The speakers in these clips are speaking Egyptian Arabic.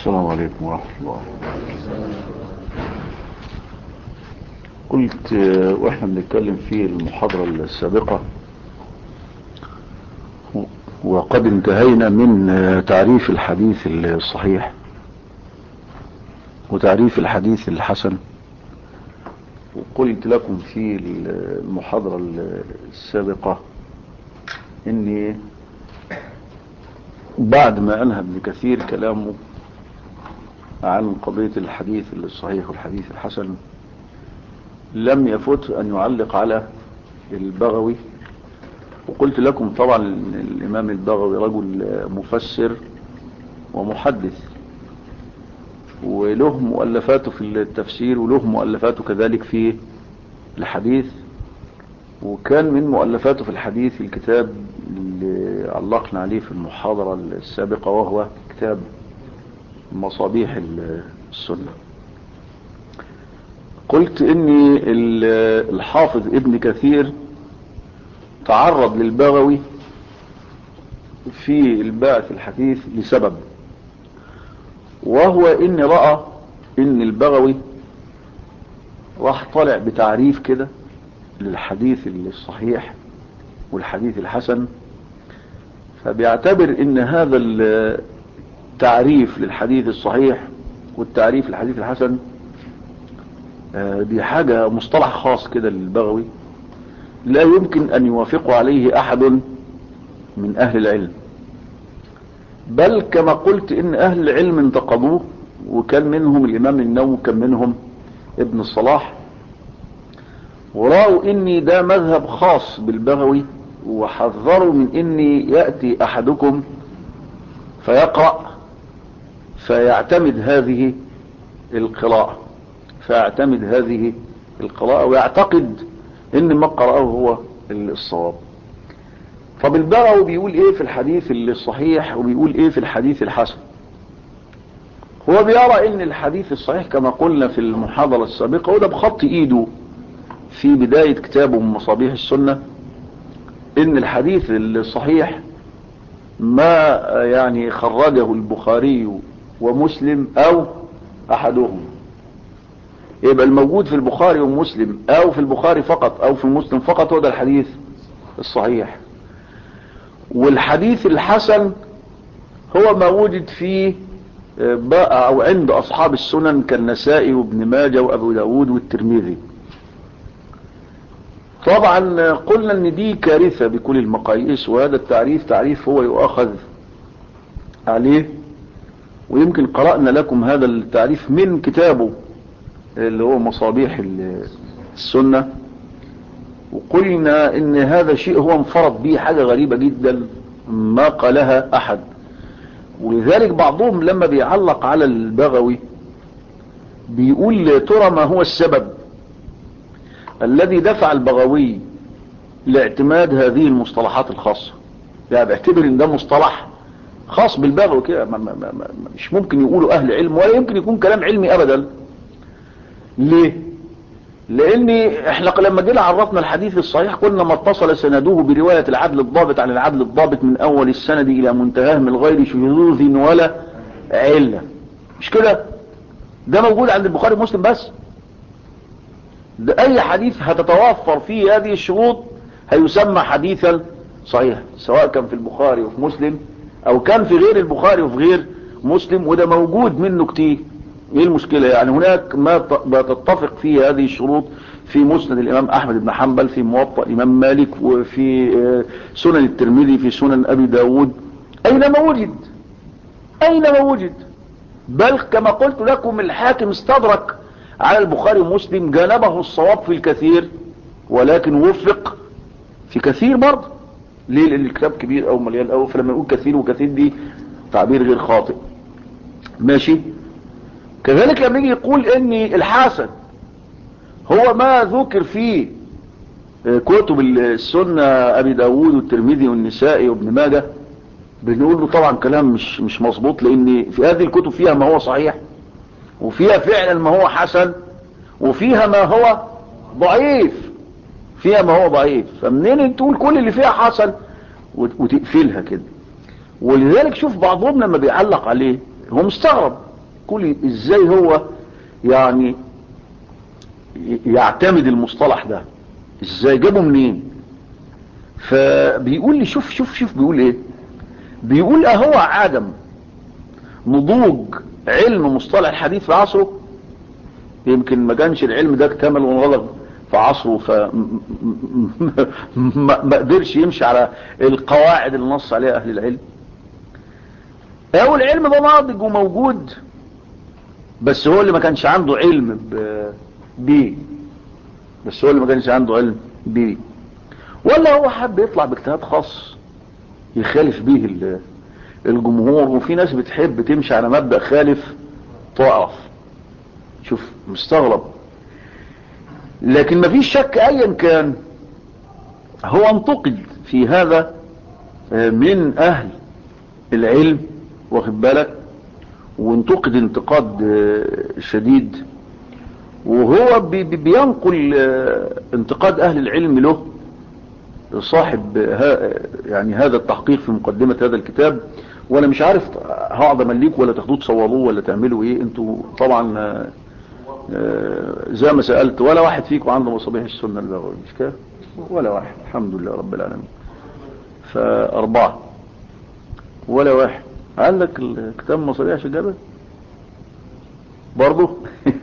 السلام عليكم ورحمة الله قلت آه، واحنا بنتكلم في المحاضرة السابقة وقد انتهينا من آه، تعريف الحديث الصحيح وتعريف الحديث الحسن وقلت لكم في المحاضرة السابقة اني بعد ما انهى ابن كثير كلامه عن قضية الحديث الصحيح والحديث الحسن لم يفت ان يعلق على البغوي وقلت لكم طبعا الامام البغوي رجل مفسر ومحدث وله مؤلفاته في التفسير وله مؤلفاته كذلك في الحديث وكان من مؤلفاته في الحديث الكتاب اللي علقنا عليه في المحاضرة السابقة وهو كتاب مصابيح السنة قلت اني الحافظ ابن كثير تعرض للبغوي في الباعث الحديث لسبب وهو ان رأى ان البغوي راح طالع بتعريف كده للحديث الصحيح والحديث الحسن فبيعتبر ان هذا التعريف للحديث الصحيح والتعريف للحديث الحسن دي حاجة مصطلح خاص كده للبغوي لا يمكن ان يوافق عليه احد من اهل العلم بل كما قلت ان اهل العلم انتقضوه وكان منهم الامام النووي وكان منهم ابن الصلاح ورأوا اني ده مذهب خاص بالبغوي وحذروا من اني يأتي احدكم فيقرأ فيعتمد هذه القراءة فيعتمد هذه القراءة ويعتقد ان ما قرأه هو الصواب طب البغوي بيقول ايه في الحديث الصحيح وبيقول ايه في الحديث الحسن هو بيرى ان الحديث الصحيح كما قلنا في المحاضرة السابقة وده بخط ايده في بداية كتابه من مصابيح السنة ان الحديث الصحيح ما يعني خرجه البخاري ومسلم او احدهم يبقى الموجود في البخاري ومسلم او في البخاري فقط او في مسلم فقط هو ده الحديث الصحيح والحديث الحسن هو ما وجد في بقى او عند اصحاب السنن كالنسائي وابن ماجه وابو داود والترمذي طبعا قلنا ان دي كارثة بكل المقاييس وهذا التعريف تعريف هو يؤخذ عليه ويمكن قرأنا لكم هذا التعريف من كتابه اللي هو مصابيح السنة وقلنا ان هذا شيء هو انفرد به حاجة غريبة جدا ما قالها احد ولذلك بعضهم لما بيعلق على البغوي بيقول ترى ما هو السبب الذي دفع البغوي لاعتماد هذه المصطلحات الخاصة يعني بعتبر ان ده مصطلح خاص بالبغوي كده مش ممكن يقولوا اهل علم ولا يمكن يكون كلام علمي ابدا ليه لان احنا لما جينا عرفنا الحديث الصحيح قلنا ما اتصل سنده برواية العدل الضابط عن العدل الضابط من اول السند الى منتهاه من غير شذوذ ولا علة مش كده ده موجود عند البخاري ومسلم بس ده اي حديث هتتوفر فيه هذه الشروط هيسمى حديثا صحيح سواء كان في البخاري وفي مسلم او كان في غير البخاري وفي غير مسلم وده موجود منه كتير ايه المشكلة يعني هناك ما تتفق فيه هذه الشروط في مسند الامام احمد بن حنبل في موطأ الامام مالك وفي سنن الترمذي في سنن ابي داود اينما وجد اينما وجد بل كما قلت لكم الحاكم استدرك على البخاري ومسلم جانبه الصواب في الكثير ولكن وفق في كثير برضه ليه لان الكتاب كبير او مليان او فلما نقول كثير وكثير دي تعبير غير خاطئ ماشي كذلك لما يجي يقول ان الحسن هو ما ذكر في كتب السنة ابي داود والترمذي والنسائي وابن ماجه بنقول له طبعا كلام مش مش مظبوط لان في هذه الكتب فيها ما هو صحيح وفيها فعلا ما هو حسن وفيها ما هو ضعيف فيها ما هو ضعيف فمنين تقول كل اللي فيها حسن وتقفلها كده ولذلك شوف بعضهم لما بيعلق عليه هو مستغرب كل ازاي هو يعني يعتمد المصطلح ده ازاي جابه منين فبيقول لي شوف شوف شوف بيقول ايه بيقول اهو عدم نضوج علم مصطلح الحديث في عصره يمكن ما كانش العلم ده اكتمل وانغلق في عصره فما قدرش يمشي على القواعد اللي نص عليها اهل العلم او العلم ده ناضج وموجود بس هو اللي ما كانش عنده علم بيه بس هو اللي ما كانش عنده علم بيه ولا هو حب يطلع باجتهاد خاص يخالف بيه الجمهور وفي ناس بتحب تمشي على مبدأ خالف تقف شوف مستغرب لكن ما فيش شك ايا كان هو انتقد في هذا من اهل العلم واخد بالك وانتقد انتقاد شديد وهو بينقل انتقاد اهل العلم له صاحب يعني هذا التحقيق في مقدمة هذا الكتاب وانا مش عارف هقعد امليك ولا تاخدوه تصوروه ولا تعملوا ايه انتوا طبعا زي ما سألت ولا واحد فيكم عنده مصابيح السنة البغوي مش كده ولا واحد الحمد لله رب العالمين فاربعة ولا واحد عندك الكتاب مصابيح شجابة برضو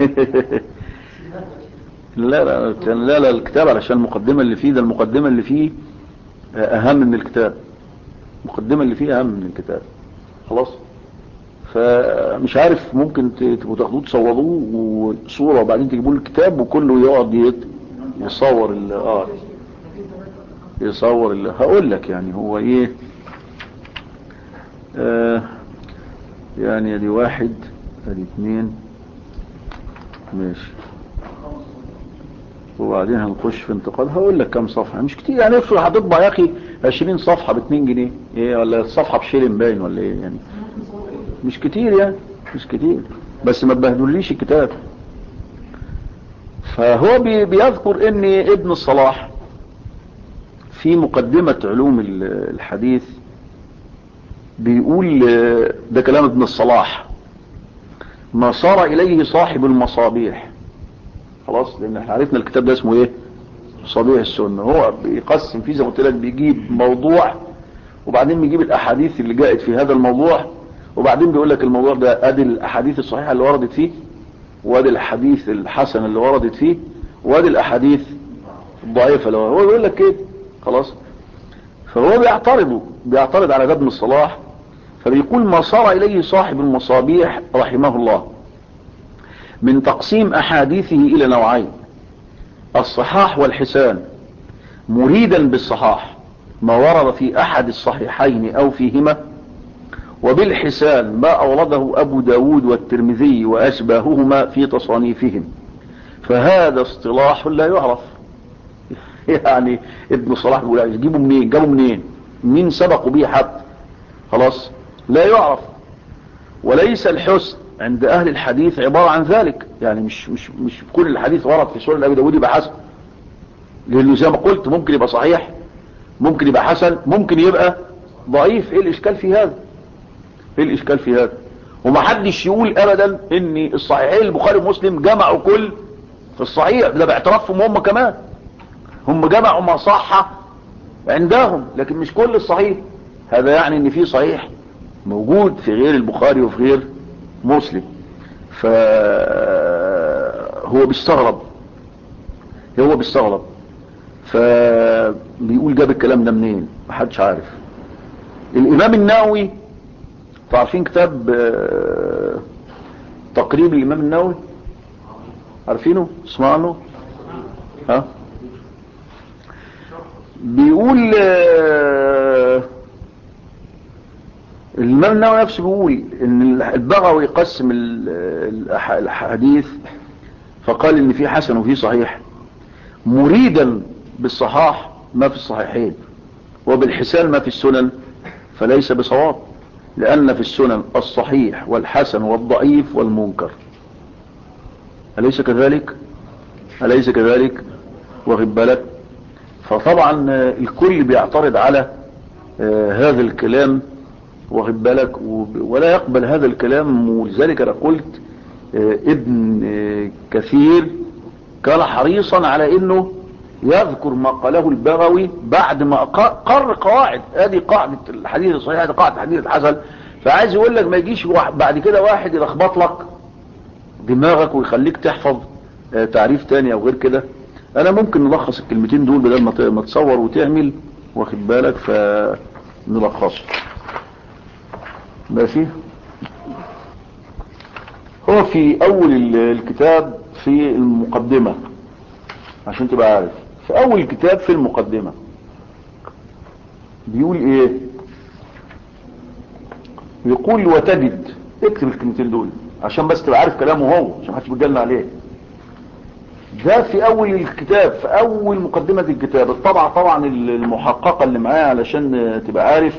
لا لا لا لا الكتاب علشان المقدمة اللي فيه ده المقدمة اللي فيه اهم من الكتاب المقدمة اللي فيه اهم من الكتاب خلاص فمش عارف ممكن تبقوا تاخدوه تصوروه وصورة وبعدين تجيبوا الكتاب وكله يقعد يصور ال اه يصور ال هقول لك يعني هو ايه آه يعني ادي واحد ادي اثنين ماشي وبعدين هنخش في انتقاد هقول لك كم صفحة مش كتير يعني افرض هتطبع يا اخي 20 صفحة ب 2 جنيه ايه ولا الصفحة بشيلن باين ولا ايه يعني مش كتير يعني مش كتير بس ما تبهدليش الكتاب فهو بي بيذكر ان ابن الصلاح في مقدمة علوم الحديث بيقول ده كلام ابن الصلاح ما صار اليه صاحب المصابيح خلاص لان احنا عرفنا الكتاب ده اسمه ايه صبيح السنة هو بيقسم فيه زي ما قلت لك بيجيب موضوع وبعدين بيجيب الاحاديث اللي جاءت في هذا الموضوع وبعدين بيقول لك الموضوع ده ادي الاحاديث الصحيحة اللي وردت فيه وادي الاحاديث الحسنة اللي وردت فيه وادي الاحاديث الضعيفة اللي هو بيقول لك كده خلاص فهو بيعترض بيعترض على ابن الصلاح فبيقول ما صار اليه صاحب المصابيح رحمه الله من تقسيم احاديثه الى نوعين الصحاح والحسان مريدا بالصحاح ما ورد في احد الصحيحين او فيهما وبالحسان ما اورده ابو داود والترمذي واشباههما في تصانيفهم فهذا اصطلاح لا يعرف يعني ابن صلاح بيقول يجيبوا منين جابوا منين مين سبقوا به حد خلاص لا يعرف وليس الحسن عند اهل الحديث عبارة عن ذلك يعني مش مش مش كل الحديث ورد في سنن ابي داود يبقى حسن لانه زي ما قلت ممكن يبقى صحيح ممكن يبقى حسن ممكن يبقى ضعيف ايه الاشكال في هذا ايه الاشكال في هذا ومحدش يقول ابدا ان الصحيحين البخاري ومسلم جمعوا كل في الصحيح ده باعترافهم هم كمان هم جمعوا ما صح عندهم لكن مش كل الصحيح هذا يعني ان في صحيح موجود في غير البخاري وفي غير مسلم فهو بيستغرب هو بيستغرب فبيقول جاب الكلام ده منين محدش عارف الامام النووي عارفين كتاب تقريب الامام النووي عارفينه اسمعوا عنه ها بيقول الإمام النووي نفسه بيقول إن البغوي يقسم الحديث فقال إن في حسن وفي صحيح مريدا بالصحاح ما في الصحيحين وبالحسان ما في السنن فليس بصواب لأن في السنن الصحيح والحسن والضعيف والمنكر أليس كذلك أليس كذلك واخد بالك فطبعا الكل بيعترض على هذا الكلام واخد بالك وب- ولا يقبل هذا الكلام ولذلك انا قلت آه، ابن آه، كثير كان حريصا على انه يذكر ما قاله البغوي بعد ما ق- قر قواعد ادي قاعدة الحديث الصحيح ادي قاعدة الحديث الحسن فعايز يقول لك ما يجيش واحد- بعد كده واحد يلخبط لك دماغك ويخليك تحفظ آه، تعريف تاني او غير كده انا ممكن نلخص الكلمتين دول بدل ما ت- ما تصور وتعمل واخد بالك فنلخصه ماشي هو في اول ال- الكتاب في المقدمة عشان تبقى عارف في اول الكتاب في المقدمة بيقول ايه يقول وتجد اكتب الكلمتين دول عشان بس تبقى عارف كلامه هو عشان محدش بيجلنا عليه ده في اول الكتاب في اول مقدمة الكتاب الطبعة طبعا المحققة اللي معايا علشان تبقى عارف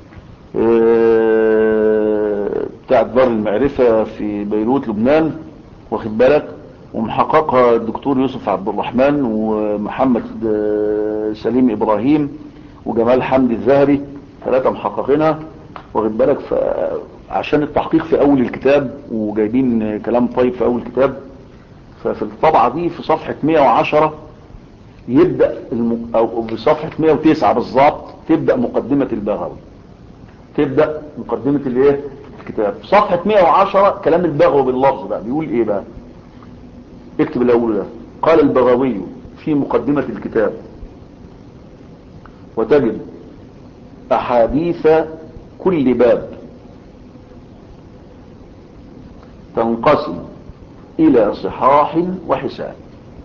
آه، بتاعت دار المعرفة في بيروت لبنان واخد بالك ومحققها الدكتور يوسف عبد الرحمن ومحمد آه، سليم ابراهيم وجمال حمدي الزهري ثلاثة محققينها واخد بالك ف- عشان التحقيق في اول الكتاب وجايبين كلام طيب في اول الكتاب ففي الطبعة دي في صفحة 110 يبدأ الم... او بصفحة 109 بالظبط تبدأ مقدمة البغوي تبدأ مقدمة الايه الكتاب في صفحة 110 كلام البغوي باللفظ بقى بيقول ايه بقى اكتب الاول ده قال البغوي في مقدمة الكتاب وتجد احاديث كل باب تنقسم الى صحاح وحسان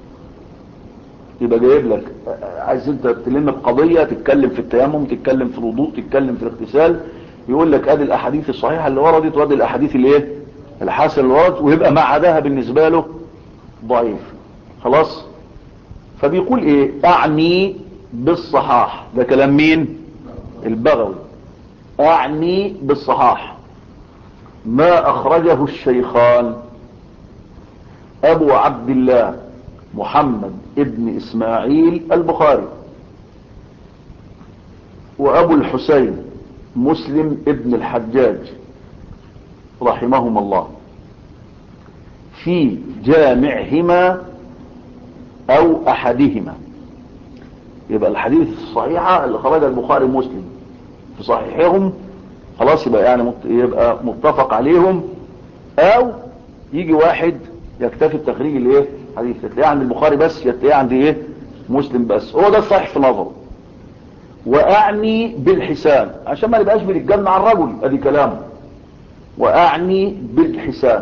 يبقى جايب لك عايز انت تلم بقضية تتكلم في التيمم تتكلم في الوضوء تتكلم في الاغتسال يقول لك ادي الاحاديث الصحيحة اللي وردت وادي الاحاديث الايه الحسن اللي وردت ويبقى مع عداها بالنسبة له ضعيف خلاص فبيقول ايه اعني بالصحاح ده كلام مين البغوي اعني بالصحاح ما اخرجه الشيخان ابو عبد الله محمد ابن اسماعيل البخاري وابو الحسين مسلم ابن الحجاج رحمهما الله في جامعهما او احدهما يبقى الحديث الصحيحة اللي خرجها البخاري ومسلم في صحيحهم خلاص يبقى يعني مت- يبقى متفق عليهم او يجي واحد يكتفي بتخريج الايه حديث تلاقيه عند البخاري بس تلاقيه عند ايه مسلم بس هو ده الصحيح في نظره واعني بالحسان عشان ما نبقاش بنتجمع على الرجل ادي كلامه واعني بالحسان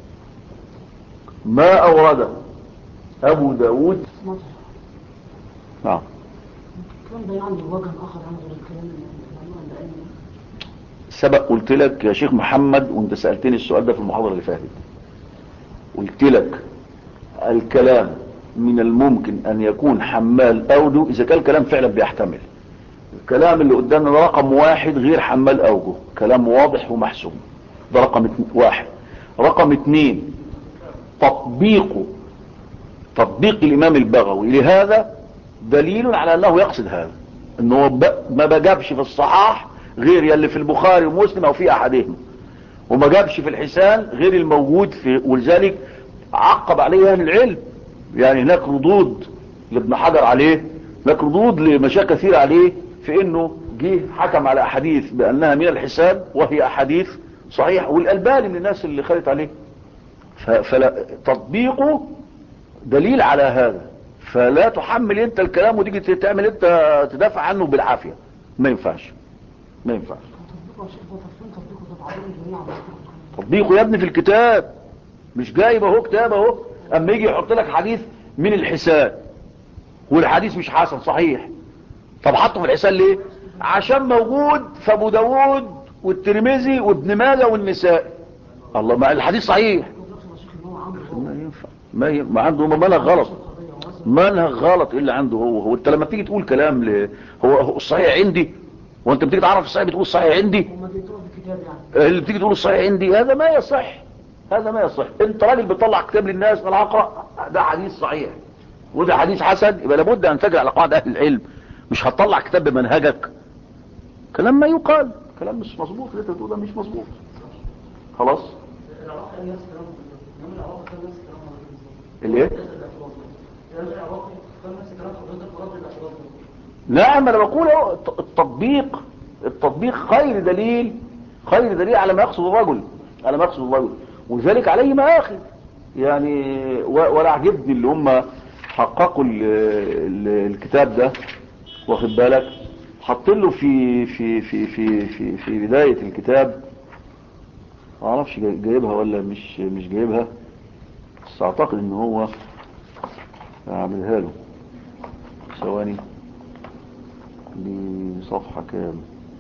ما اورده ابو داود مصر نعم الكلام ده يعني وجه اخر عن غير الكلام اللي احنا بنعمله عند سبق قلت لك يا شيخ محمد وانت سألتني السؤال ده في المحاضرة اللي فاتت قلت لك الكلام من الممكن ان يكون حمال اوجه اذا كان الكلام فعلا بيحتمل الكلام اللي قدامنا ده رقم واحد غير حمال اوجه كلام واضح ومحسوم ده رقم اتن- واحد رقم اتنين تطبيقه تطبيق الامام البغوي لهذا دليل على انه يقصد هذا انه ب- ما بجابش في الصحاح غير يلي في البخاري ومسلم او في احدهما وما جابش في الحسان غير الموجود في ولذلك عقب عليه اهل العلم يعني هناك ردود لابن حجر عليه هناك ردود لمشايخ كثير عليه في انه جه حكم على احاديث بانها من الحسان وهي احاديث صحيح والالباني من الناس اللي خدت عليه ف- فلا تطبيقه دليل على هذا فلا تحمل انت الكلام وتيجي تعمل انت تدافع عنه بالعافية ما ينفعش ما ينفعش تطبيقه يا شيخ ده تفصيل تطبيقه ده بعدين جميعا تطبيقه يا ابني في الكتاب مش جايب اهو كتاب اهو اما يجي يحط لك حديث من الحسان والحديث مش حسن صحيح طب حطه في الحسان ليه عشان موجود في ابو داود والترمذي وابن ماجه والنسائي الله ما الحديث صحيح يقصد يا شيخ ان هو عنده هو ما ينفع ما, ي... ما عنده منهج غلط قضيه ومثلا منهج غلط ايه اللي عنده هو هو انت لما بتيجي تقول كلام ل... هو, هو الصحيح عندي وانت بتيجي تعرف الصحيح بتقول الصحيح عندي هم بيقروا في الكتاب يعني اللي بتيجي تقول الصحيح عندي هذا ما يصح هذا ما يصح انت راجل بتطلع كتاب للناس انا هقرا ده حديث صحيح وده حديث حسن يبقى لابد ان تجري على قواعد اهل العلم مش هتطلع كتاب بمنهجك كلام ما يقال كلام مش مظبوط اللي انت بتقول ده مش مظبوط خلاص العراق كان نفس الكلام انما العراق كان نفس الكلام اللي ايه كلام العراق كان نفس الكلام حضرتك ورد الاعتراض لا ما انا بقول اهو الت- التطبيق التطبيق خير دليل خير دليل على ما يقصد الرجل على ما يقصد الرجل ولذلك عليه مآخذ يعني و- ولا عجبني اللي هم حققوا ال- ال- الكتاب ده واخد بالك حاطين له في في في في في في بداية الكتاب ما اعرفش جاي- جايبها ولا مش مش جايبها بس اعتقد ان هو اعملها له ثواني دي صفحة كام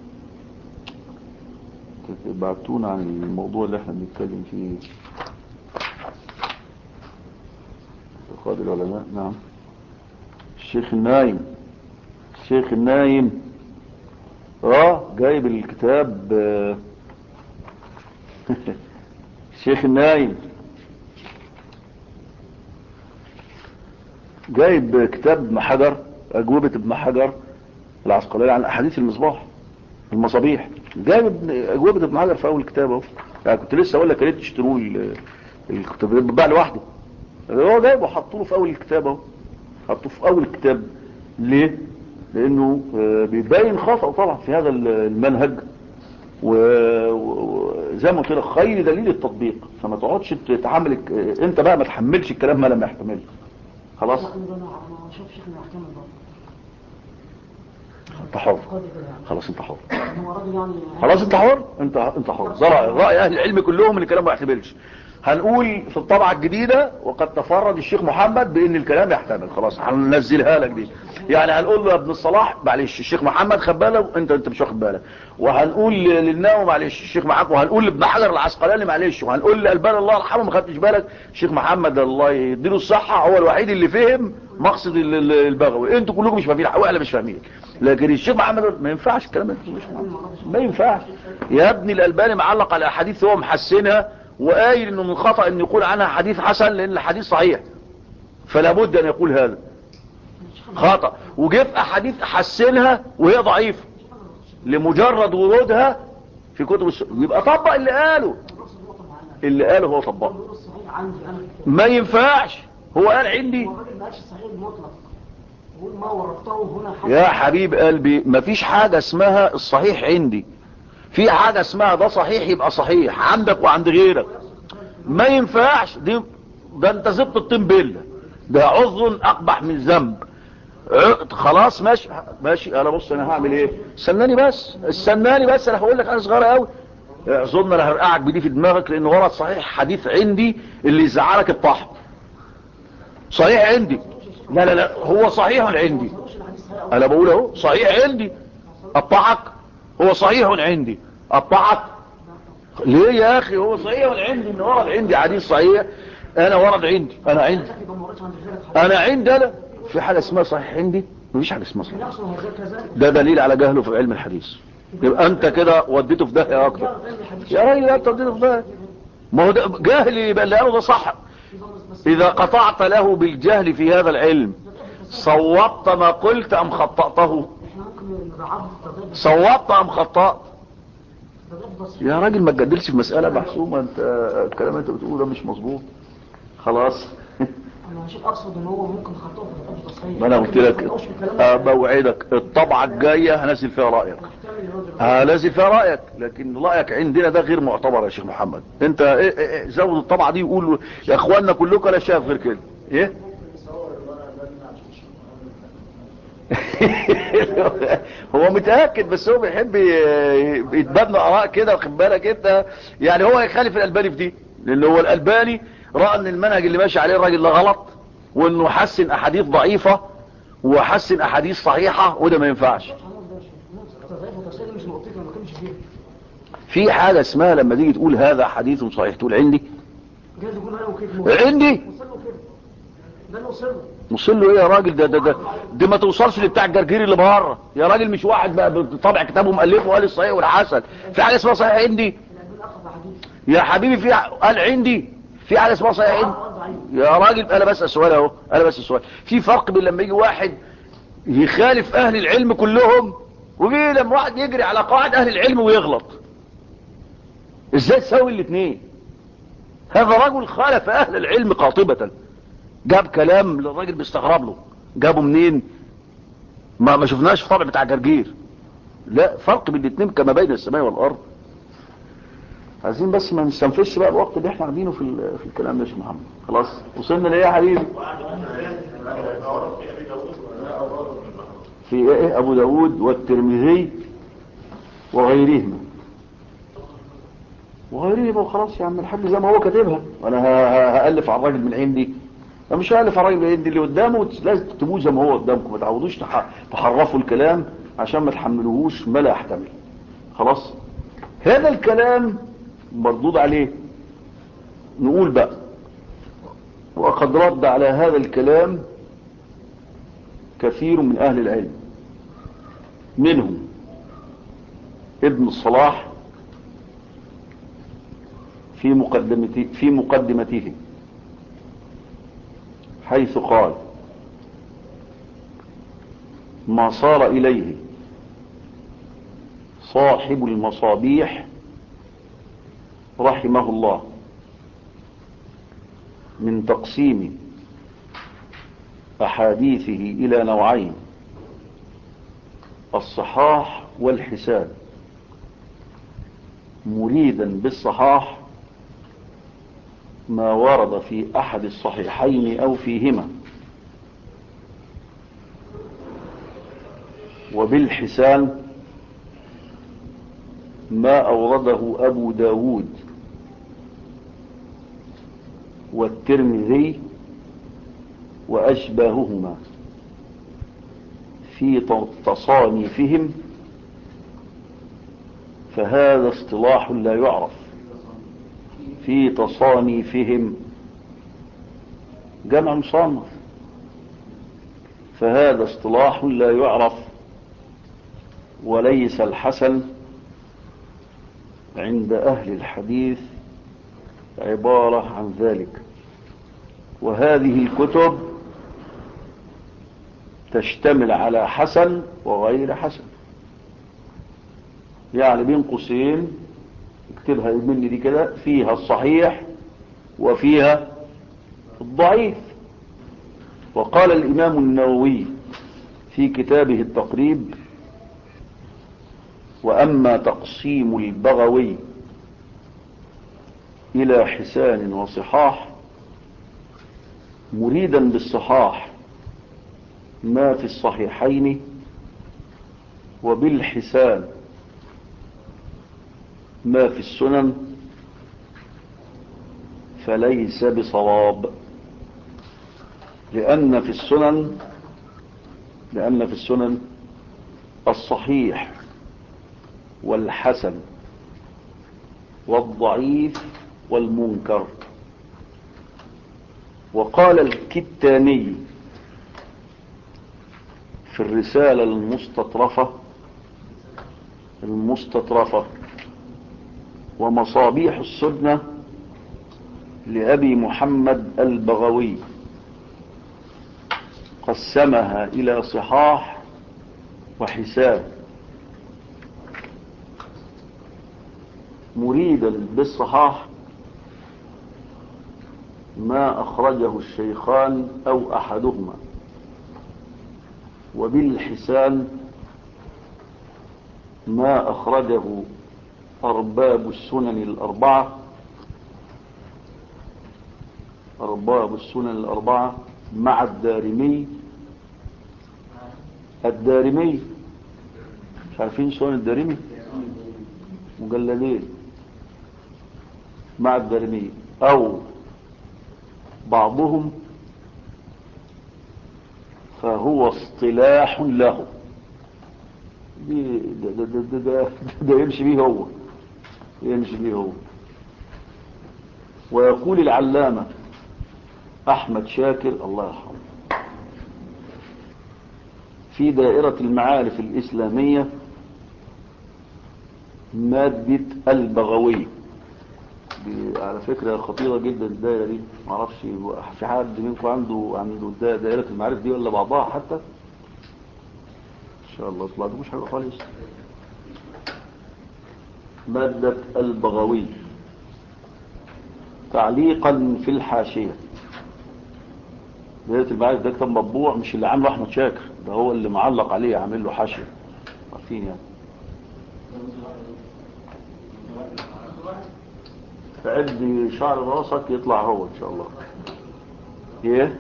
بعتونا عن الموضوع اللي احنا بنتكلم فيه اعتقاد العلماء نعم الشيخ النايم الشيخ النايم اه جايب الكتاب آه، الشيخ النايم جايب كتاب ابن حجر أجوبة ابن حجر العسقلاني عن أحاديث المصباح المصابيح جايب ابن- أجوبة ابن حجر في أول كتاب اهو يعني كنت لسه أقول لك يا ريت تشتروه ال- الكتاب ده بيتباع لوحده هو جايبه وحطوه في أول الكتاب اهو حطوه في أول الكتاب ليه؟ لأنه آه، بيبين خطأ طبعا في هذا ال- المنهج و- و- وزي ما قلت لك خير دليل التطبيق فما تقعدش تتحمل الك- انت بقى ما تحملش الكلام ما لم يحتمله خلاص لا انا انا ما شوف شيخنا يحتمل برضه انت حر قد كده يعني خلاص انت حر هو راجل يعني خلاص انت حر انت انت حر ده رأي رأي اهل العلم كلهم ان الكلام ما يحتملش هنقول في الطبعة الجديدة وقد تفرد الشيخ محمد بان الكلام يحتمل خلاص هننزلها لك دي يعني هنقول له يا ابن الصلاح معلش الشيخ محمد خد باله انت انت مش واخد بالك وهنقول للناوي معلش الشيخ معاك وهنقول لابن حجر العسقلاني معلش وهنقول لالبان الله يرحمه ما خدتش بالك الشيخ محمد الله يديله الصحة هو الوحيد اللي فهم مقصد ال- ال- البغوي انتوا كلكم مش فاهمين ولا مش فاهمين لكن الشيخ محمد ما ينفعش الكلام ده ما ينفعش يا ابني الألباني معلق على أحاديث هو محسنها وقايل انه من خطأ ان يقول عنها حديث حسن لان الحديث صحيح فلا بد ان يقول هذا خطأ وجه في احاديث حسنها وهي ضعيفة لمجرد ورودها في كتب الس... يبقى طبق اللي قاله بقصد نقطة معينة اللي قاله هو طبقه بيقول الصحيح عندي انا في الكتاب ما ينفعش هو قال عندي هو الراجل ما قالش الصحيح المطلق بيقول ما ورطته هنا حسن يا حبيب قلبي مفيش حاجة اسمها الصحيح عندي في حاجة اسمها ده صحيح يبقى صحيح عندك وعند غيرك ما ينفعش دي ده انت زبط الطين بله ده عذر اقبح من ذنب ع- خلاص ماشي ماشي انا بص انا هعمل ايه استناني بس استناني بس انا هقول لك انا صغيره قوي اظن انا هرقعك بدي في دماغك لان ورد صحيح حديث عندي اللي يزعلك الطحن صحيح عندي لا لا لا هو صحيح عندي مش الحديث صحيح أو انا بقول اهو صحيح عندي اطعك هو صحيح عندي اطعك ليه يا اخي هو صحيح عندي ان ورد عندي حديث صحيح انا ورد عندي انا عندي لك يبقى ما ورطش عند غيرك حديث انا عندي انا في حاجه اسمها صحيح عندي مفيش حاجه اسمها صحيح نفسه هذا كذلك ده دليل على جهله في علم الحديث يبقى انت كده وديته في داهيه اكتر يعرف علم الحديث يا راجل انت وديته في داهيه ما هو ده جاهل يبقى اللي قاله ده صح بس اذا قطعت له بالجهل في هذا العلم صوبت ما قلت ام خطأته احنا ممكن نضعف التضاد صوبت ام خطأت التضاد بسيط يا راجل ما تجادلش في مسألة محسومة انت الكلام اللي انت بتقوله ده مش مظبوط خلاص انا شوف اقصد ان هو ممكن خطأه في التضاد تصحيح ما انا قلت لك أه، بوعدك الطبعة الجاية هنزل فيها رأيك هنزل فيها رأيك لكن رأيك عندنا ده غير معتبر يا شيخ محمد انت ايه ايه ايه زود الطبعة دي وقول يا اخواننا كلكم لا شايف غير كده ايه هو متأكد بس هو بيحب ي- يتبنى اراء كده واخد بالك انت يعني هو يخالف الالباني في دي لان هو الالباني رأى ان المنهج اللي ماشي عليه الراجل ده غلط وانه حسن احاديث ضعيفة وحسن احاديث صحيحة وده ما ينفعش التضاد والتصحيح مش نقطتي ما كانش فيها في حاجة اسمها لما تيجي تقول هذا حديث صحيح تقول عندي جايز يقول انا وكيف عندي وصل له كده ده اللي وصل له وصل له ايه يا راجل ده ده ده دي ما توصلش لبتاع الجرجير اللي بره يا راجل مش واحد بقى بطبع كتابه مؤلفه وقال الصحيح والحسن في حاجه اسمها صحيح عندي الألبان أخذ حديث يا حبيبي في ح- قال عندي في حاجه اسمها صحيح عندي رد عليه يا راجل انا بسال سؤال اهو انا بسال سؤال في فرق بين لما يجي واحد يخالف اهل العلم كلهم وجي لما واحد يجري على قواعد اهل العلم ويغلط ازاي تسوي الاثنين هذا رجل خالف اهل العلم قاطبة جاب كلام للراجل بيستغرب له جابه منين ما ما شفناش في طبع بتاع جرجير لا فرق بين الاثنين كما بين السماء والارض عايزين بس ما نستنفذش بقى الوقت اللي احنا قاعدينه في ال- في الكلام ده يا شيخ محمد خلاص وصلنا لايه يا حبيبي في ايه ابو داود والترمذي وغيرهما وغيرهما وخلاص يا عم الحاج زي ما هو كاتبها وانا ه- ه- هالف على الراجل من عندي انا مش هالف على الراجل من عندي اللي قدامه وت- لازم تكتبوه زي ما هو قدامكم ما تعودوش تح- تحرفوا الكلام عشان ما تحملوهوش ما لا يحتمل خلاص هذا الكلام مردود عليه نقول بقى وقد رد على هذا الكلام كثير من أهل العلم منهم ابن الصلاح في مقدمته, في مقدمته حيث قال ما صار إليه صاحب المصابيح رحمه الله من تقسيم أحاديثه إلى نوعين الصحاح والحسان مريدا بالصحاح ما ورد في أحد الصحيحين أو فيهما وبالحسان ما أورده أبو داود والترمذي وأشباههما في تصانيفهم فهذا اصطلاح لا يعرف في تصانيفهم جمع مصنف فهذا اصطلاح لا يعرف وليس الحسن عند أهل الحديث عبارة عن ذلك وهذه الكتب تشتمل على حسن وغير حسن يعني بين قوسين اكتبها مني دي كده فيها الصحيح وفيها الضعيف وقال الإمام النووي في كتابه التقريب وأما تقسيم البغوي إلى حسان وصحاح مريدا بالصحاح ما في الصحيحين وبالحسان ما في السنن فليس بصواب لأن في السنن لأن في السنن الصحيح والحسن والضعيف والمنكر وقال الكتاني في الرسالة المستطرفة المستطرفة ومصابيح السنة لأبي محمد البغوي قسمها إلى صحاح وحساب مريدا بالصحاح ما أخرجه الشيخان أو أحدهما وبالحسان ما أخرجه أرباب السنن الأربعة أرباب السنن الأربعة مع الدارمي الدارمي مش عارفين سنن الدارمي مجلدين مع الدارمي أو بعضهم فهو اصطلاح له دي ده, ده, ده, ده, ده, ده يمشي بيه هو يمشي بيه هو ويقول العلامة أحمد شاكر الله يرحمه في دائرة المعارف الإسلامية مادة البغوي دي على فكرة خطيرة جدا الدائرة دي معرفش في حد منكم عنده عنده دائرة المعارف دي ولا بعضها حتى شاء الله طلع مش حلو خالص مادة البغوي تعليقا في الحاشية بداية المعارف ده كتاب مطبوع مش اللي عامله احمد شاكر ده هو اللي معلق عليه عامل له حاشية عارفين يعني عد شعر راسك يطلع هو ان شاء الله ايه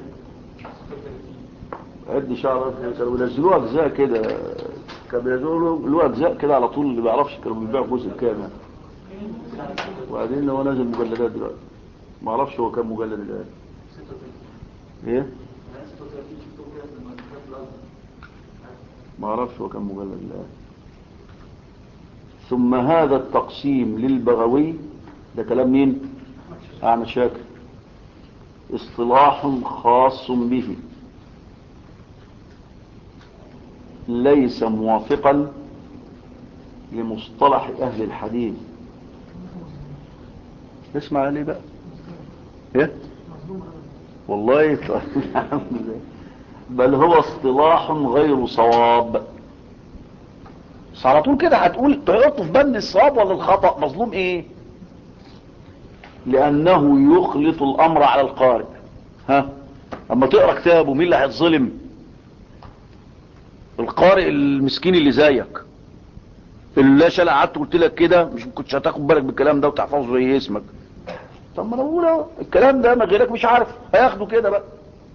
عد شعر راسك كانوا بينزلوه اجزاء كده كانوا بينزلوا له اجزاء كده على طول اللي ما يعرفش كانوا بيبيعوا جزء كامل وبعدين هو نازل مجلدات دلوقتي ما اعرفش هو كام مجلد الان ايه ما اعرفش هو كام مجلد الان ثم هذا التقسيم للبغوي ده كلام مين احمد شاكر اصطلاح خاص به ليس موافقا لمصطلح اهل الحديث اسمع لي بقى ايه والله بل هو اصطلاح غير صواب بس على طول كده هتقول تحطه في بند الصواب ولا الخطأ مظلوم ايه لانه يخلط الامر على القارئ ها اما تقرا كتابه مين اللي هيتظلم القارئ المسكين اللي زيك اللي لا شلع قعدت قلت لك كده مش كنتش هتاخد بالك بالكلام ده وتحفظه زي اسمك طب ما انا بقول اهو الكلام ده ما غيرك مش عارف هياخده كده بقى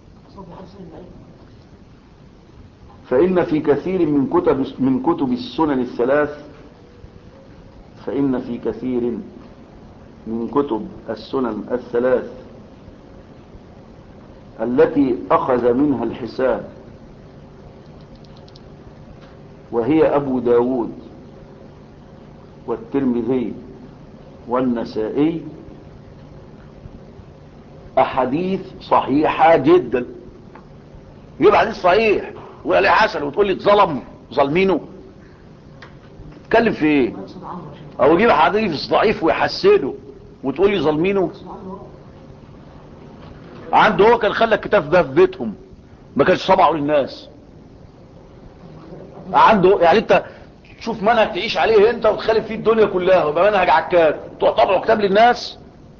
فإن في كثير من كتب من كتب السنن الثلاث فإن في كثير من كتب السنن الثلاث التي أخذ منها الحساب وهي أبو داود والترمذي والنسائي أحاديث صحيحة جدا يبقى حديث صحيح ويقول عليه حسن وتقول لي اتظلم ظالمينه تتكلم في ايه او يجيب حديث ضعيف ويحسنه وتقول لي ظالمينه عنده هو كان خلى الكتاب ده في بيتهم ما كانش طبعه للناس عنده يعني انت شوف منهج تعيش عليه انت وتخالف فيه الدنيا كلها ويبقى منهج عكاد تروح طبعه كتاب للناس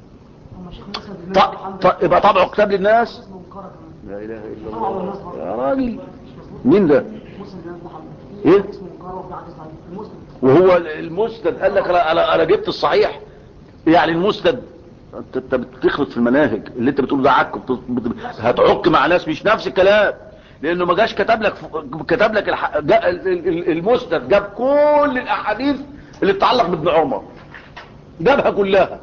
يبقى طبعه كتاب للناس لا اله الا الله يا راجل مين ده ايه وهو المسند قال لك انا انا جبت الصحيح يعني المسند انت انت بتخلط في المناهج اللي انت بتقول ده عك هتعك مع ناس مش نفس الكلام لانه ما جاش كتب لك كتب لك الح... المسند جاب كل الاحاديث اللي تتعلق بابن عمر جابها كلها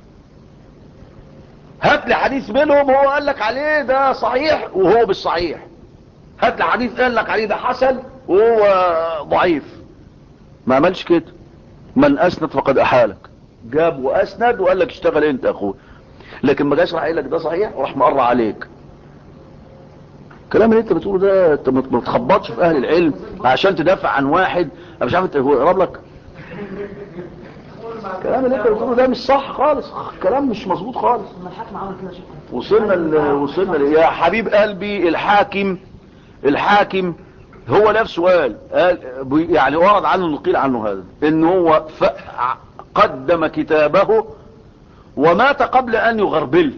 هات لي حديث منهم هو قال لك عليه ده صحيح وهو بالصحيح هات لي حديث قال لك عليه ده حسن وهو ضعيف ما عملش كده من اسند فقد احالك جاب واسند وقال لك اشتغل انت يا اخويا لكن ما جاش راح قايل لك ده صحيح وراح مقرع عليك الكلام اللي انت بتقوله ده انت ما تخبطش في اهل العلم عشان تدافع عن واحد انا مش عارف انت هو يقرب لك الكلام اللي انت بتقوله ده مش صح خالص كلام مش مظبوط خالص وصلنا ل... وصلنا ل... يا حبيب قلبي الحاكم الحاكم هو نفسه قال قال يعني ورد عنه نقيل عنه هذا ان هو ف... قدم كتابه ومات قبل ان يغربل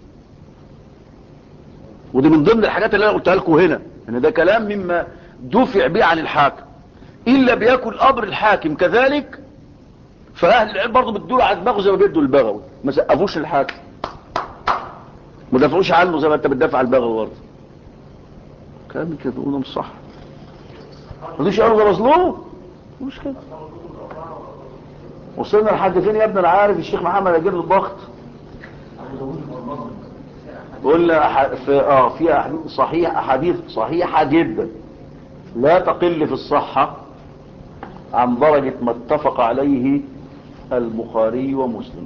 ودي من ضمن الحاجات اللي انا قلتها لكم هنا ان ده كلام مما دفع به عن الحاكم الا بيكن امر الحاكم كذلك فاهل العلم برضه بتدور على دماغه زي ما بيدوا البغوي ما سقفوش الحاكم ما دافعوش عنه زي ما انت بتدافع عن البغوي برضه كلام كده بيقولوا مش صح مفيش ارض مظلوم مش كده وصلنا لحد فين يا ابني انا عارف الشيخ محمد هيجيب له الضغط قلنا في اه في احاديث صحيح احاديث صحيحه جدا لا تقل في الصحه عن درجه ما اتفق عليه البخاري ومسلم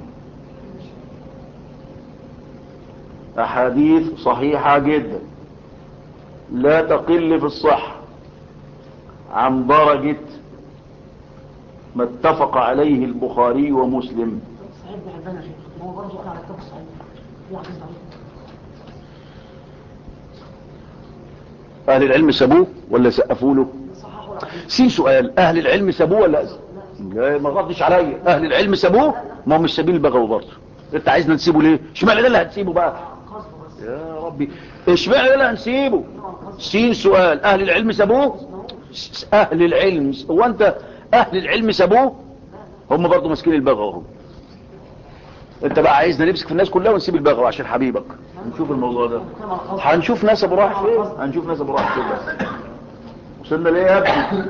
احاديث صحيحه جدا لا تقل في الصحه عن درجه ما اتفق عليه البخاري ومسلم صحيح بحبنا شيخ ما هو برضه قال على الكتاب الصحيح في حديث ضعيف اهل العلم سابوه ولا سقفوا له صححوا سين سؤال اهل العلم سابوه ولا لا ما ردش عليا اهل العلم سابوه ما هم مش سابين البغوي برضه انت عايزنا نسيبه ليه اشمعنى ده اللي هتسيبه بقى قصده بس يا ربي اشمعنى ده اللي هنسيبه سين سؤال اهل العلم سابوه س- اهل العلم هو انت اهل العلم سابوه هم برضه ماسكين البغوي اهو انت بقى عايزنا نمسك في الناس كلها ونسيب البغوي عشان حبيبك نشوف الموضوع ده بتكلم على قصده هنشوف ناس ابو رايح فين هنشوف ناس ابو رايح فين بس وصلنا ليه يا ابني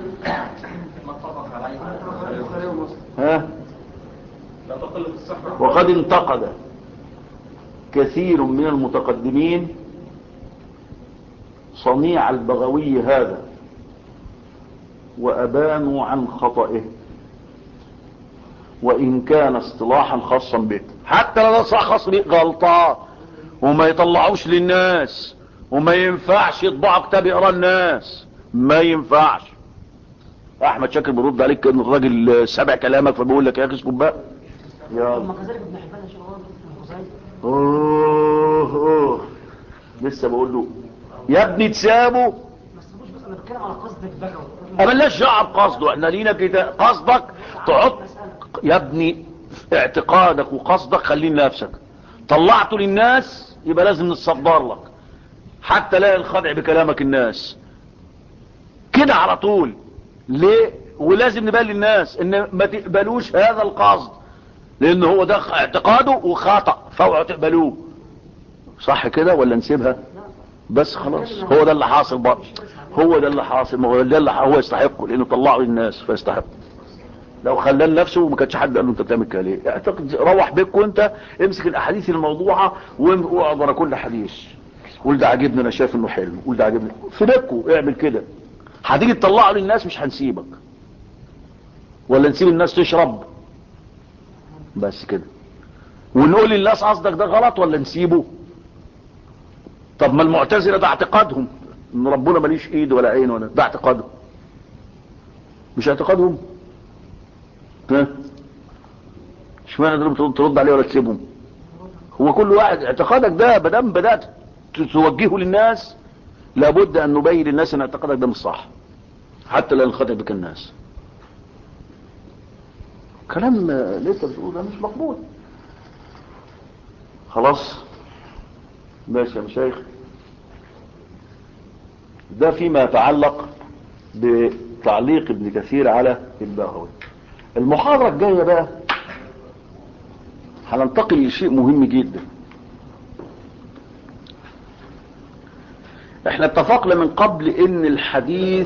ها وقد انتقد كثير من المتقدمين صنيع البغوي هذا وأبانوا عن خطئه وإن كان اصطلاحا خاصا به حتى لو ده صح خاص به غلطان وما يطلعوش للناس وما ينفعش يطبعوا كتاب يقرا الناس ما ينفعش احمد شاكر بيرد عليك كان الراجل سمع كلامك فبيقول لك يا اخي اسكت بقى يلا ثم كذلك ابن حبان يا شيخ عمر بن خزيمة اوه اوه لسه بقول له يا ابني تسابه ما تسيبوش بس انا بتكلم على قصد البغوي مالناش دعوه بقصده احنا لينا كده قصدك تحط يا ابني اعتقادك وقصدك خليه لنفسك طلعته للناس يبقى لازم نتصدر لك حتى لا ينخدع بكلامك الناس كده على طول ليه ولازم نبين للناس ان ما تقبلوش هذا القصد لان هو ده اعتقاده وخطأ فاوعوا تقبلوه صح كده ولا نسيبها بس خلاص هو ده اللي حاصل بقى هو ده اللي حاصل ما هو ده اللي هو يستحقه لانه طلعه للناس فيستحق لو خلاه لنفسه ما كانش حد قال له انت بتعمل كده ليه اعتقد روح بيتك وانت امسك الاحاديث الموضوعه واقعد ورا كل حديث قول ده عاجبني انا شايف انه حلو قول ده عاجبني في بيتكم اعمل كده هتيجي تطلعه للناس مش هنسيبك ولا نسيب الناس تشرب بس كده ونقول للناس قصدك ده غلط ولا نسيبه طب ما المعتزله ده اعتقادهم ان ربنا ماليش ايد ولا عين ولا ده اعتقادهم مش اعتقادهم ها اشمعنى دول بترد ترد عليه ولا تسيبهم هو كل واحد اعتقادك ده بدام بدات توجهه للناس لابد ان نبين للناس ان اعتقادك ده مش صح حتى لا ينخدع بك الناس كلام اللي انت بتقوله ده مش مقبول خلاص ماشي يا مشايخ ده فيما يتعلق بتعليق ابن كثير على البغوي المحاضرة الجاية بقى هننتقل لشيء مهم جدا احنا اتفقنا من قبل ان الحديث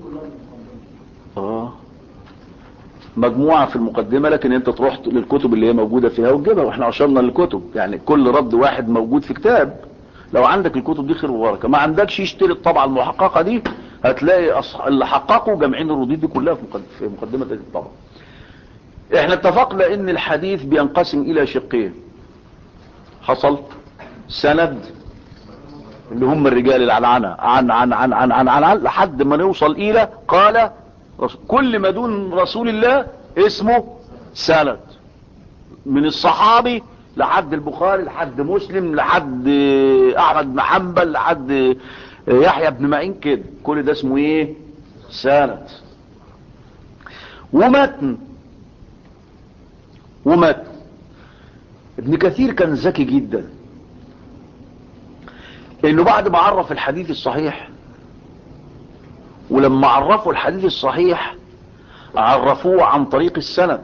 اه مجموعة في المقدمة لكن انت تروح للكتب اللي هي موجودة فيها وتجيبها واحنا اشرنا للكتب يعني كل رد واحد موجود في كتاب لو عندك الكتب دي خير وبركة ما عندكش يشتري الطبعة المحققة دي هتلاقي أصح... اللي حققوا جامعين الردود دي كلها في, مقد... في مقدمة الطبعة احنا اتفقنا ان الحديث بينقسم الى شقين حصل سند اللي هم الرجال العنعنة عن عن عن عن عن عن, عن لحد ما نوصل الى قال رسول كل ما دون رسول الله اسمه سند من الصحابي لحد البخاري لحد مسلم لحد احمد بن حنبل لحد يحيى بن معين كده كل ده اسمه ايه سند ومتن ومتن ابن كثير كان ذكي جدا انه بعد ما عرف الحديث الصحيح ولما عرفوا الحديث الصحيح عرفوه عن طريق السند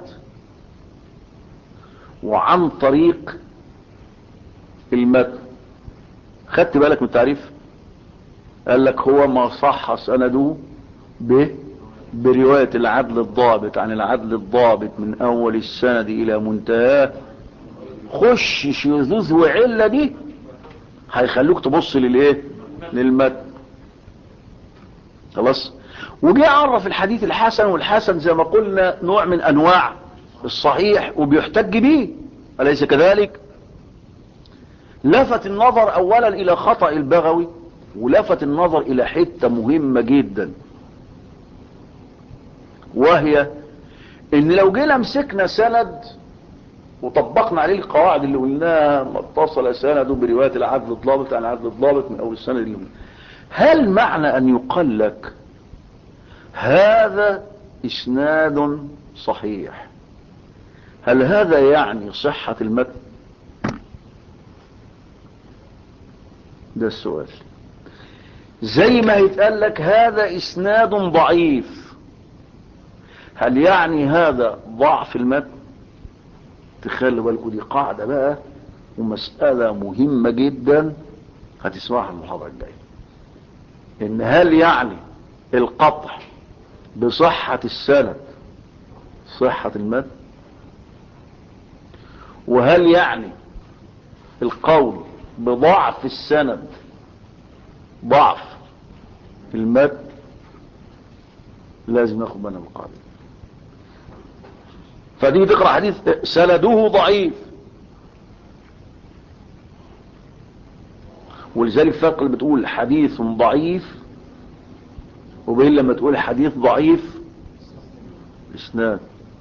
وعن طريق المتن خدت بالك من التعريف قال لك هو ما صح سنده ب برواية العدل الضابط عن العدل الضابط من اول السند الى منتهاه خش شذوذ وعلة دي هيخلوك تبص للايه للمتن خلاص وجي عرف الحديث الحسن والحسن زي ما قلنا نوع من انواع الصحيح وبيحتج به أليس كذلك لفت النظر اولا الى خطأ البغوي ولفت النظر الى حتة مهمة جدا وهي ان لو جينا مسكنا سند وطبقنا عليه القواعد اللي قلناها ما اتصل سنده برواية العدل الضابط عن العدل الضابط من اول السند اللي هل معنى ان يقال لك هذا اسناد صحيح هل هذا يعني صحة المتن ده السؤال زي ما يتقال لك هذا اسناد ضعيف هل يعني هذا ضعف المتن تخلوا بالكم دي قاعدة بقى ومسألة مهمة جدا هتسمعها المحاضرة الجاية ان هل يعني القطع بصحة السند صحة المتن وهل يعني القول بضعف السند ضعف المتن لازم ناخد بالنا من القاعدة فتيجي تقرأ حديث سنده ضعيف ولذلك فرق اللي بتقول حديث ضعيف وبين لما تقول حديث ضعيف اسناد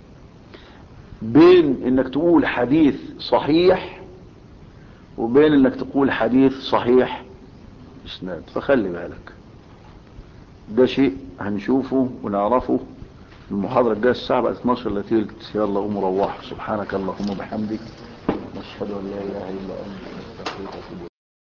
بين انك تقول حديث صحيح وبين انك تقول حديث صحيح اسناد فخلي بالك ده شيء هنشوفه ونعرفه المحاضرة الجاية الساعة بقت 12 الا تلت يلا قوم روح سبحانك اللهم وبحمدك نشهد ان لا اله الا انت نستغفرك ونتوب اليك